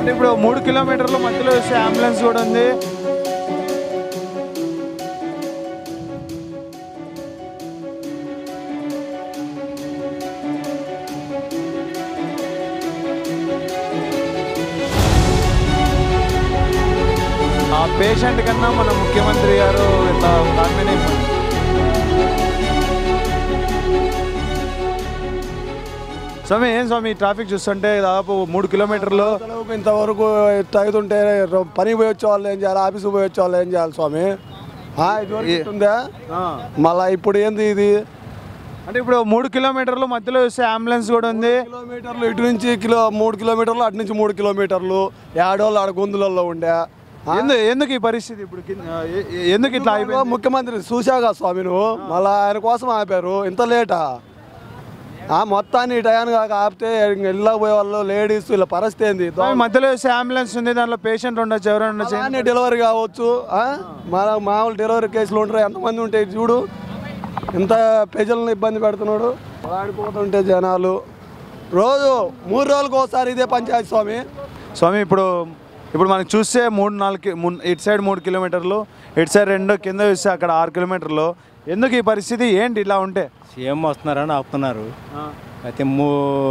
అంటే ఇప్పుడు మూడు కిలోమీటర్ల మధ్యలో వస్తే అంబులెన్స్ కూడా ఉంది ఆ పేషెంట్ కన్నా మన ముఖ్యమంత్రి గారు ఇట్లా దాని మీద స్వామి ఏం స్వామి ఈ ట్రాఫిక్ చూస్తుంటే దాదాపు మూడు కిలోమీటర్లు అసలు ఇంతవరకు తగ్గుతుంటే పనికి పోయి వచ్చే వాళ్ళు ఏం చేయాలి ఆఫీస్కి పోయి వచ్చే వాళ్ళు ఏం చేయాలి స్వామి ఆ, ఇదివరకు ఏ- ఇట్టుందా ఆ. మళ్ళా ఇప్పుడు ఏంది ఇది అంటే ఇప్పుడు మూడు కిలోమీటర్లు మధ్యలో వస్తే అంబులెన్స్ కూడా ఉంది కిలోమీటర్లు ఇటు నుంచి కిలో మూడు కిలోమీటర్లు అటు నుంచి మూడు కిలోమీటర్లు ఏడోళ్ళు ఆడ గొంతులలో ఉండే ఆ? ఎందు ఎందుకు ఈ పరిస్థితి ఇప్పుడు కింద- ఎ- ఎ- ఎందుకు ఇట్లా అయిపోయింది ముఖ్యమంత్రి చూశాగా స్వామి నువ్వు మళ్ళా ఆయన కోసం ఆపారు ఇంత లేటా ఆ మొత్తాన్ని ఈ టయానికి కాక ఆపితే ఇళ్ళకి పోయే వాళ్ళు లేడీస్ ఇలా పరిస్థితి ఏంది స్వామి, మధ్యలో వస్తే అంబులెన్స్ ఉంది దాంట్లో పేషెంట్ ఉండొచ్చు ఎవరైనా ఉండొచ్చు అలానే డెలివరీ కావచ్చు ఆ? మన మామూలు డెలివరీ కేసులు ఉంటారు ఎంతమంది ఉంటాయి చూడు ఇంత ప్రజలను ఇబ్బంది పెడుతున్నాడు ఆడిపోతుంటే జనాలు రోజు మూడు రోజులకు ఒకసారి ఇదే పంచాయతీ స్వామి స్వామి ఇప్పుడు ఇప్పుడు మనకి చూస్తే మూడు నాలుగు కి- మూడు- ఇటు సైడ్ మూడు కిలోమీటర్లు ఇటు సైడ్ రెండు కింద చూస్తే అక్కడ ఆరు కిలోమీటర్లు ఎందుకు ఈ పరిస్థితి ఏంటి ఇలా ఉంటే సీఎం వస్తున్నారని ఆపుతున్నారు అయితే మూ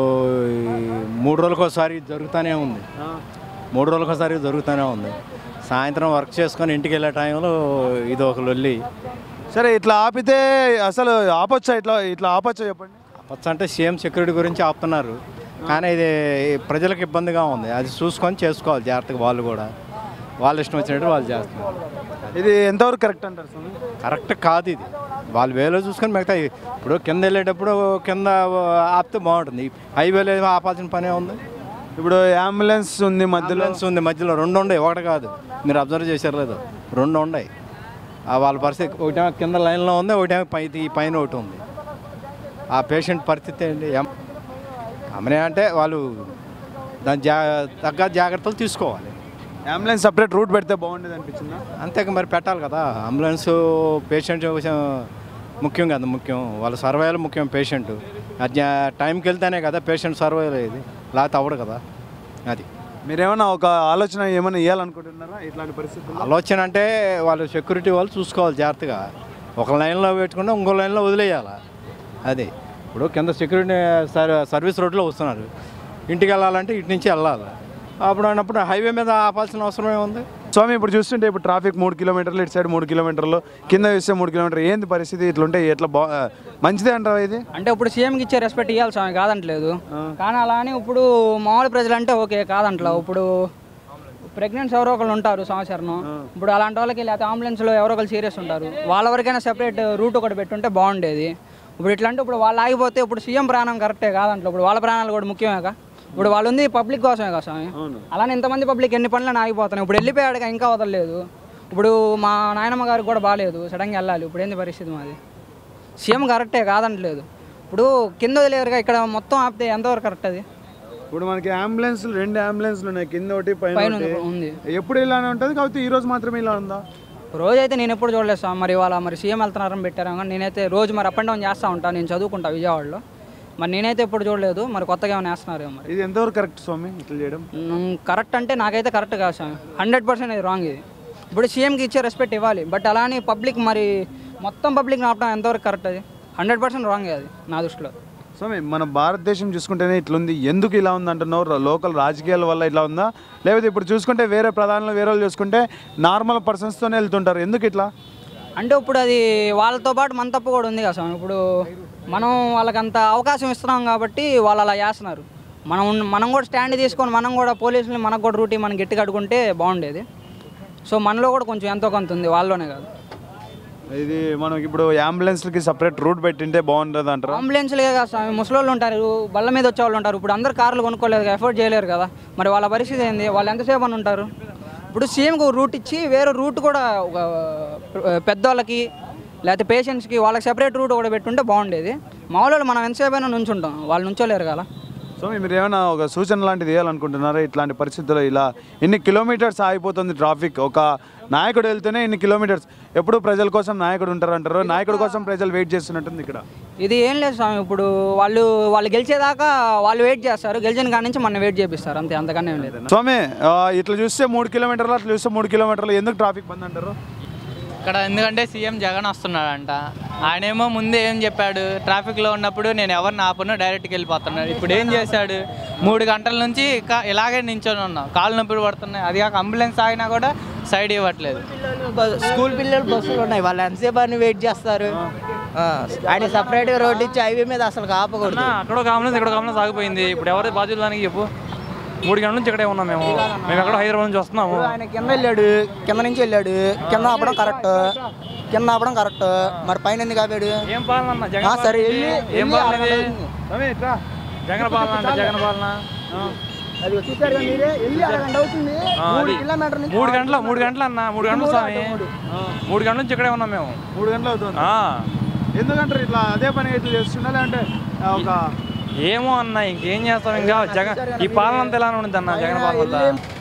మూడు రోజులకు ఒకసారి జరుగుతూనే ఉంది మూడు రోజులకు ఒకసారి జరుగుతూనే ఉంది సాయంత్రం వర్క్ చేసుకొని ఇంటికి వెళ్ళే టైంలో ఇది ఒక లొల్లి సరే ఇట్లా ఆపితే అసలు ఆపొచ్చా ఇట్లా ఇట్లా ఆపొచ్చా చెప్పండి ఆపచ్చు అంటే సీఎం సెక్యూరిటీ గురించి ఆపుతున్నారు కానీ ఇది ప్రజలకు ఇబ్బందిగా ఉంది అది చూసుకొని చేసుకోవాలి జాగ్రత్తగా వాళ్ళు కూడా వాళ్ళు ఇష్టం వచ్చినట్టు వాళ్ళు చేస్తున్నారు ఇది ఎంతవరకు కరెక్ట్ అంటారు స్వామి కరెక్ట్ కాదు ఇది వాళ్ళు వేలో చూసుకొని మిగతా ఇప్పుడు కింద వెళ్ళేటప్పుడు కింద ఆపితే బాగుంటుంది హైవేలో ఏమో ఆపాల్సిన పనే ఉంది ఇప్పుడు అంబులెన్స్ ఉంది మధ్యలో అంబులెన్స్ ఉంది మధ్యలో రెండు ఉన్నాయి ఒకటి కాదు మీరు అబ్జర్వ్ చేశారు లేదు రెండు ఉన్నాయి ఆ వాళ్ళ పరిస్థితి ఒకటేమో కింద లైన్లో ఉంది ఒకటేమో పై ఈ పైన ఒకటి ఉంది ఆ పేషెంట్ పరిస్థితి ఏంటి ఎం- అమ్మనే అంటే వాళ్ళు దాని జా తగ్గ జాగ్రత్తలు తీసుకోవాలి అంబులెన్స్ సపరేట్ రూట్ పెడితే బాగుండేది అనిపించిందా అంతేక మరి పెట్టాలి కదా అంబులెన్స్ పేషెంట్ విషయం ముఖ్యం కదా ముఖ్యం వాళ్ళ సర్వైవల్ ముఖ్యం పేషెంట్ అది టైంకి వెళ్తేనే కదా పేషెంట్ సర్వైవల్ అయ్యేది లేకపోతే అవ్వడు కదా అది మీరేమన్నా ఒక ఆలోచన ఏమైనా ఇవ్వాలనుకుంటున్నారా ఇట్లాంటి పరిస్థితుల్లో ఆలోచన అంటే వాళ్ళు సెక్యూరిటీ వాళ్ళు చూసుకోవాలి జాగ్రత్తగా ఒక లైన్లో పెట్టుకుంటే ఇంకో లైన్లో వదిలేయాలి అది ఇప్పుడు కింద సెక్యూరిటీ సర్ సర్వీస్ రోడ్లో వస్తున్నారు ఇంటికి వెళ్ళాలంటే ఇటు నుంచి వెళ్ళాలి అప్పుడు అన్నప్పుడు హైవే మీద ఆపాల్సిన అవసరం ఏముంది స్వామి ఇప్పుడు చూస్తుంటే ఇప్పుడు ట్రాఫిక్ మూడు కిలోమీటర్లు ఇటు సైడ్ మూడు కిలోమీటర్లు కింద చూస్తే మూడు కిలోమీటర్లు ఏంది పరిస్థితి ఇట్లుంటే ఎట్లా బా మంచిదే అంటారా ఇది అంటే ఇప్పుడు సీఎంకి ఇచ్చే రెస్పెక్ట్ ఇవ్వాలి స్వామి కాదంటలేదు కానీ అలా అని ఇప్పుడు మామూలు ప్రజలు అంటే ఓకే కాదంట్లా ఇప్పుడు ప్రెగ్నెంట్స్ ఎవరో ఒకళ్ళు ఉంటారు సంవత్సరం ఇప్పుడు అలాంటి వాళ్ళకి లేకపోతే అంబులెన్స్లో ఎవరో ఒకరు సీరియస్ ఉంటారు వాళ్ళ వరకైనా సెపరేట్ రూట్ ఒకటి పెట్టుంటే బాగుండేది ఇప్పుడు ఇట్లా అంటే ఇప్పుడు వాళ్ళు ఆగిపోతే ఇప్పుడు సీఎం ప్రాణం కరెక్టే కాదంట్లో ఇప్పుడు వాళ్ళ ప్రాణాలు కూడా ముఖ్యమేగా ఇప్పుడు వాళ్ళు ఉంది పబ్లిక్ కోసమే కదా స్వామి అలానే ఇంతమంది పబ్లిక్ ఎన్ని పనులను ఆగిపోతున్నాయి ఇప్పుడు వెళ్ళిపోయాడుగా ఇంకా వదలలేదు ఇప్పుడు మా నాయనమ్మ గారికి కూడా బాగాలేదు సడన్గా వెళ్ళాలి ఇప్పుడు ఏంది పరిస్థితి మాది సీఎం కరెక్టే కాదంటలేదు ఇప్పుడు కింద వదిలేరుగా ఇక్కడ మొత్తం ఆపితే ఎంతవరకు కరెక్ట్ అది ఇప్పుడు మనకి అంబులెన్స్ రెండు అంబులెన్స్లు ఉన్నాయి కింద ఒకటి పైన పైన ఒకటి. ఉంది ఎప్పుడు ఇలానే ఉంటుంది కాకపోతే ఈ రోజు మాత్రమే ఇలా ఉందా రోజు అయితే నేను ఎప్పుడు చూడలేదు సార్ మరి ఇవాళ మరి సీఎం వెళ్తున్నారని పెట్టారు కానీ నేనైతే రోజు మరి అప్ అండ్ డౌన్ చేస్తూ ఉంటాను నేను చదువుకుంటా విజయవాడలో మరి నేనైతే ఎప్పుడు చూడలేదు మరి కొత్తగా ఏమైనా వేస్తున్నారేమో మరి ఇది ఎంతవరకు కరెక్ట్ స్వామి ఇట్లా చేయడం మ్, కరెక్ట్ అంటే నాకైతే కరెక్ట్ కాదు సార్ హండ్రెడ్ పర్సెంట్ ఇది రాంగ్ ఇది ఇప్పుడు సీఎంకి ఇచ్చే రెస్పెక్ట్ ఇవ్వాలి బట్ అలానే పబ్లిక్ మరి మొత్తం పబ్లిక్ ఆపడం ఎంతవరకు కరెక్ట్ అది హండ్రెడ్ పర్సెంట్ రాంగ్ అది నా దృష్టిలో స్వామి మన భారతదేశం చూసుకుంటేనే ఇట్లుంది ఎందుకు ఇలా ఉంది అంటున్నావు ర- లోకల్ రాజకీయాల వల్ల ఇట్లా ఉందా లేకపోతే ఇప్పుడు చూసుకుంటే వేరే ప్రధానులు వేరే వాళ్ళు చూసుకుంటే నార్మల్ పర్సన్స్తోనే వెళ్తుంటారు ఎందుకు ఇట్లా అంటే ఇప్పుడు అది వాళ్ళతో పాటు మన తప్పు కూడా ఉంది కదా స్వామి ఇప్పుడు మనం వాళ్ళకి అంత అవకాశం ఇస్తున్నాం కాబట్టి వాళ్ళు అలా చేస్తున్నారు మనం ఉన్న- మనం కూడా స్టాండ్ తీసుకొని మనం కూడా పోలీసులు మనకు కూడా రూటీ మనం గట్టిగా అడుగుంటే బాగుండేది సో మనలో కూడా కొంచెం ఎంతో కొంత ఉంది వాళ్ళలోనే కాదు ఇది మనకి ఇప్పుడు అంబులెన్స్లకి సపరేట్ రూట్ పెట్టింటే బాగుంటుంది అంటారా అంబులెన్స్లే కదా స్వామి ముసలోళ్ళు ఉంటారు బళ్ళ మీద వచ్చే వాళ్ళు ఉంటారు ఇప్పుడు అందరు కార్లు కొనుక్కోలేదు ఎఫోర్డ్ చేయలేరు కదా మరి వాళ్ళ పరిస్థితి ఏంది వాళ్ళు ఎంతసేపు అని ఉంటారు ఇప్పుడు సీఎంకి ఒక రూట్ ఇచ్చి వేరే రూట్ కూడా ఒక పెద్దవాళ్ళకి లేకపోతే పేషెంట్స్కి వాళ్ళకి సెపరేట్ రూట్ కూడా పెట్టుంటే బాగుండేది మామూలు వాళ్ళు మనం ఎంతసేపు అయినా నుంచుంటాం వాళ్ళు నుంచోలేరు కదా సో మీరు ఏమైనా ఒక సూచన లాంటిది వేయాలనుకుంటున్నారా ఇట్లాంటి పరిస్థితుల్లో ఇలా ఇన్ని కిలోమీటర్స్ ఆగిపోతుంది ట్రాఫిక్ ఒక నాయకుడు వెళ్తేనే ఇన్ని కిలోమీటర్స్ ఎప్పుడు ప్రజల కోసం నాయకుడు ఉంటారు అంటారు నాయకుడి కోసం ప్రజలు వెయిట్ చేస్తున్నట్టుంది ఇక్కడ ఇది ఏం లేదు స్వామి ఇప్పుడు వాళ్ళు వాళ్ళు గెలిచేదాకా వాళ్ళు వెయిట్ చేస్తారు గెలిచిన కాడి నుంచి మన వెయిట్ చేపిస్తారు అంతే అంతకన్నా ఏం లేదు స్వామి ఆ, ఇట్లా చూస్తే మూడు కిలోమీటర్లు అట్లా చూస్తే మూడు కిలోమీటర్లు ఎందుకు ట్రాఫిక్ బంద్ అంటారు ఇక్కడ ఎందుకంటే సీఎం జగన్ వస్తున్నాడంట ఆయనేమో ముందే ఏం చెప్పాడు ట్రాఫిక్లో ఉన్నప్పుడు నేను ఎవరిని ఆపను డైరెక్ట్కి వెళ్ళిపోతున్నాడు ఇప్పుడు ఏం చేశాడు మూడు గంటల నుంచి ఇక ఇలాగే నించొని ఉన్నాం కాళ్ళు నొప్పులు పడుతున్నాయి అది కాక అంబులెన్స్ ఆగినా కూడా సైడ్ ఇవ్వట్లేదు బ- స్కూల్ పిల్లలు బస్సులు ఉన్నాయి వాళ్ళు ఎంతసేపు అని వెయిట్ చేస్తారు ఆ, ఆయన సపరేట్గా రోడ్డు ఇచ్చి హైవే మీద అసలు ఆపకూడదు అక్కడ కాంబులెన్స్ ఇక్కడ కాంబులెన్స్ ఆగిపోయింది ఇప్పుడు ఎవరి బాధ్యత దానికి చెప్పు మూడు గంటల నుంచి ఇక్కడే ఉన్నాం మేము మేము ఎక్కడ హైదరాబాద్ నుంచి వస్తున్నాము ఆయన కింద వెళ్ళాడు కింద నుంచి వెళ్ళాడు కింద ఆపడం కరెక్ట్ కింద ఆపడం కరెక్ట్ మరి పైన ఎందుకు ఆపాడు ఏం పాలన అన్న? ఆ, జగన్ సరే పాలన వెళ్ళి ఏంటి? ఏం వెళ్ళి పాలన అరగంట ఇది? అవుతుంది. స్వామి ఇట్లా జగన్ పాలన అంటే జగన్ పాలన అది చూసారుగా మీరే వెళ్ళి అరగంట అవుతుంది ఆ, మూడు అది. కిలోమీటర్ నుంచి మూడు గంటల మూడు గంటలు అన్న మూడు గంటలు స్వామి మూడు గంటల నుంచి ఇక్కడే ఉన్నాం మేము మూడు గంటలు అవుతుంది ఆ. ఎందుకంటారు ఇట్లా అదే పని ఇట్లా చేస్తున్నా లేదంటే ఆ, ఒక ఏమో అన్న ఇంకేం చేస్తాం ఇంకా జగన్ ఈ పాలన అంతా ఎలా ఉంటుంది అన్న జగన్ పాలన అంతా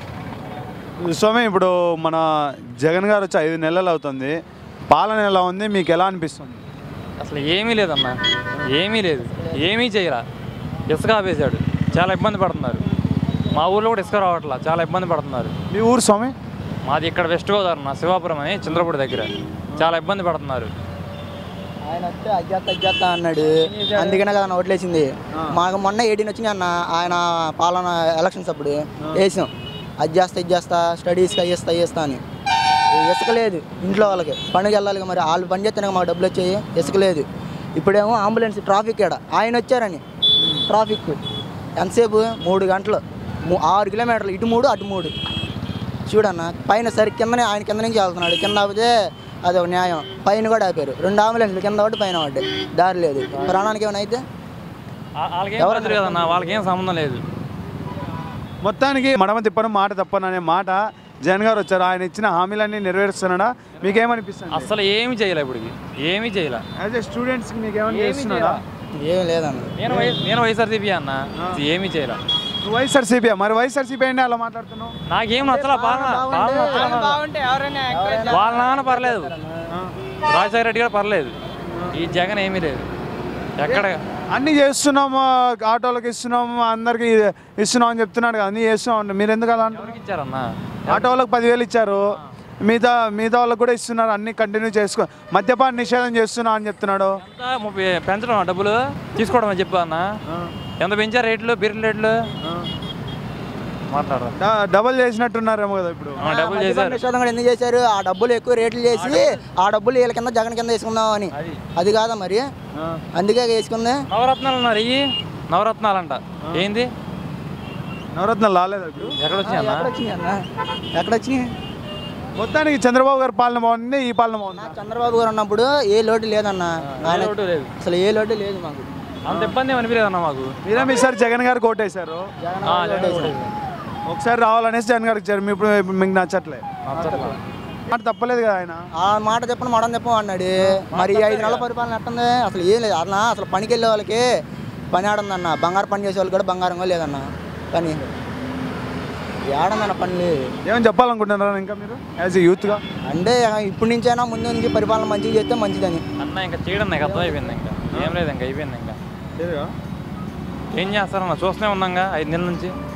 స్వామి ఇప్పుడు మన జగన్ గారు వచ్చి ఐదు నెలలు అవుతుంది పాలన ఎలా ఉంది మీకు ఎలా అనిపిస్తుంది అసలు ఏమీ లేదన్న ఏమీ లేదు ఏమీ చేయరా ఇసుక ఆపేశాడు చాలా ఇబ్బంది పడుతున్నారు మా ఊర్లో కూడా ఇసుక రావట్లా చాలా ఇబ్బంది పడుతున్నారు మీ ఊరు స్వామి మాది ఇక్కడ వెస్ట్ గోదావరి అన్న శివాపురం అని చంద్రపూడి దగ్గర చాలా ఇబ్బంది పడుతున్నారు ఆయన వస్తే అజ్జాత అజ్జాత అన్నాడు అందుకనే కదా ఓట్లేసింది మాకు మొన్న ఎయిటీన్ వచ్చినాయి అన్న ఆయన పాలన ఎలక్షన్స్ అప్పుడు వేసాం అది చేస్తా ఇది చేస్తా స్టడీస్కి అయ్యేస్తా అయ్యేస్తా అని ఇసుక లేదు ఇంట్లో వాళ్ళకి పనికి వెళ్ళాలి కదా మరి వాళ్ళు పని చేస్తేనే మాకు డబ్బులు వచ్చాయి ఇసుక లేదు ఇప్పుడేమో అంబులెన్స్ ట్రాఫిక్ ఏడ ఆయన వచ్చారని ట్రాఫిక్ ఎంతసేపు మూడు గంటలు ము- ఆరు కిలోమీటర్లు ఇటు మూడు అటు మూడు చూడన్న పైన సరి కిందనే ఆయన కింద నుంచి వెళ్తున్నాడు కింద ఆపితే అది ఒక న్యాయం పైన కూడా ఆపారు రెండు అంబులెన్స్లు కింద ఒకటి పైన ఒకటి దారి లేదు ప్రాణానికి ఏమైనా అయితే ఆ- వాళ్ళకేం ఎవరు కదన్న వాళ్ళకేం సంబంధం లేదు మొత్తానికి మడమ తిప్పను మాట తప్పను అనే మాట జగన్ గారు వచ్చారు ఆయన ఇచ్చిన హామీలన్నీ నెరవేరుస్తున్నాడా మీకేమనిపిస్తుంది అసలు ఏమీ చేయలే ఇప్పటికి ఏమీ చేయలే యాజ్ ఏ స్టూడెంట్స్కి మీకు ఏమైనా చేస్తున్నాడా ఏం లేదన్న నేను వై నేను వైఎస్ఆర్సీపీ అన్న ఏమీ చేయలే నువ్వు వైఎస్ఆర్సీపీ మరి వైఎస్ఆర్సీపీ అంటే అలా మాట్లాడుతున్నావు నాకేం నచ్చలా పాలన పాలన నచ్చలా నాకు. బాగుంటే ఎవరైనా వాళ్ళ నాన్న పర్లేదు రాజశేఖర రెడ్డి గారు పర్లేదు ఈ జగన్ ఏమీ లేదు ఎక్కడ అన్నీ చేస్తున్నాము ఆటోలకు ఇస్తున్నాము అందరికి ఇస్తున్నాం అని చెప్తున్నాడు కదా అన్నీ చేస్తున్నాం అంటే మీరు ఎందుకు అలా అంటారు ఎవరికి ఇచ్చారన్న ఆటో వాళ్ళకి పదివేలు ఇచ్చారు మిగతా మిగతా వాళ్ళకి కూడా ఇస్తున్నారు అన్ని కంటిన్యూ చేసుకో మద్యపాన నిషేధం చేస్తున్నా అని చెప్తున్నాడు ఎంత ముప్పై పెంచడం ఆ డబ్బులు తీసుకోవడం అని చెప్పు అన్న ఎంత పెంచారు రేట్లు బీర్ల రేట్లు మాట్లాడరా డ- డబల్ చేసినట్టున్నారేమో కదా ఇప్పుడు ఆ, డబ్బులు చేశారు నిషేధం కూడా ఎందుకు చేశారు ఆ డబ్బులు ఎక్కువ రేట్లు చేసి ఆ డబ్బులు వీళ్ళ కింద జగన్ కింద వేసుకుందాం అని అది అది కాదా మరి అందుకే వేసుకుంది నవరత్నాలు అన్నారు ఇవి నవరత్నాలు అంట ఏంది నవరత్నాలు రాలేదు ఇప్పుడు ఎక్కడ వచ్చినాయి అన్న ఎక్కడ వచ్చినాయి అన్న ఎక్కడ వచ్చినాయి మొత్తానికి చంద్రబాబు గారి పాలన బాగుంది ఈ పాలన బాగుంది చంద్రబాబు గారు ఉన్నప్పుడు ఏ లోటు లేదన్న ఆయన లోటు లేదు అసలు ఏ లోటు లేదు మాకు అంత ఇబ్బంది ఏం అనిపించలేదు అన్న మాకు మీరేం ఈసారి జగన్ గారు కోటేశారు ఆ, జగన్ కూడా లేదు. ఒకసారి రావాలనేసి జగన్ గారికి ఇచ్చారు మీ ఇప్పుడు ఇప్పుడు మీకు నచ్చట్లే నచ్చట్లా. మాట తప్పలేదు కదా ఆయన ఆ మాట చెప్పను మడం చెప్పం అన్నాడు మరి ఈ ఐదు నెలల పరిపాలన ఎట్టుంది అసలు ఏం లేదు అన్న అసలు పనికి వెళ్ళే వాళ్ళకి పని ఆడుందన్న బంగారు పని చేసే వాళ్ళు కూడా బంగారం కూడా లేదన్న పని ఏడుందన్న పని లేదు ఏమని చెప్పాలనుకుంటున్నారా ఇంకా మీరు యాజ్ ఎ యూత్గా అంటే ఇప్పటి నుంచైనా ముందు నుంచి పరిపాలన మంచిగా చేస్తే మంచిదని అన్న ఇంకా చేయడం నాకు అర్థం అయిపోయింది ఇంకా ఏం లేదు ఇంకా అయిపోయింది ఇంకా ఏం చేస్తారన్న చూస్తూనే ఉన్నాగా ఐదు నెలల నుంచి